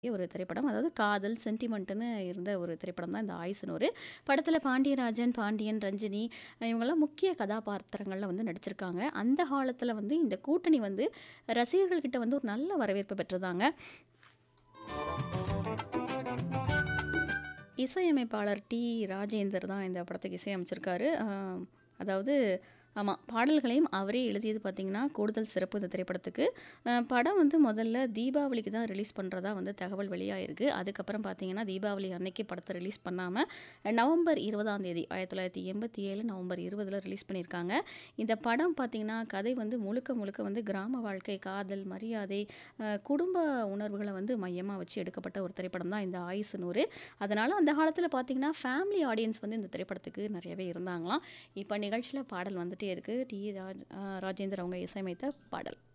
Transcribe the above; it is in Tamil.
ஒரு திரைப்படம். அதாவது காதல், சென்டிமெண்ட்டுன்னு இருந்த ஒரு திரைப்படம் தான் இந்த ஆயுசு படத்தில பாண்டியராஜன், பாண்டியன், ரஞ்சினி இவங்கலாம் முக்கிய கதாபாத்திரங்கள்ல வந்து நடிச்சிருக்காங்க. அந்த காலத்தில வந்து இந்த கூட்டணி வந்து ரசிகர்கள் கிட்ட வந்து ஒரு நல்ல வரவேற்பு பெற்றதாங்க. இசையமைப்பாளர் டி. ராஜேந்தர் தான் இந்த படத்துக்கு இசையமைச்சிருக்காரு. அ அதாவது ஆமா. பாடல்களையும் அவரே எழுதியது பார்த்தீங்கன்னா, கூடுதல் சிறப்பு இந்த திரைப்படத்துக்கு. அ படம் வந்து முதல்ல தீபாவளிக்கு தான் ரிலீஸ் பண்றதா வந்து தகவல் வெளியாயிருக்கு. அதுக்கப்புறம் பார்த்தீங்கன்னா, தீபாவளி அன்னைக்கு படத்த ரிலீஸ் பண்ணாம, நவம்பர் 20ஆம் தேதி 1987 நவம்பர் 20ல ரிலீஸ் பண்ணியிருக்காங்க. இந்த படம் பார்த்தீங்கன்னா, கதை வந்து முழுக்க முழுக்க வந்து கிராம வாழ்க்கை, காதல், மரியாதை, அ குடும்ப உணர்வுகள வந்து மையமா வச்சு எடுக்கப்பட்ட ஒரு திரைப்படம் தான் இந்த ஆயுசு 100. அதனால அந்த காலத்தில பார்த்தீங்கன்னா, ஃபேமிலி ஆடியன்ஸ் வந்து இந்த திரைப்படத்துக்கு நெறையவே இருந்தாங்களாம். இப்ப நிகழ்ச்சியில பாடல் வந்துட்டே இருக்கு. டி. ராஜ் அ ராஜேந்தர் அவங்க இசையமைத்த பாடல்.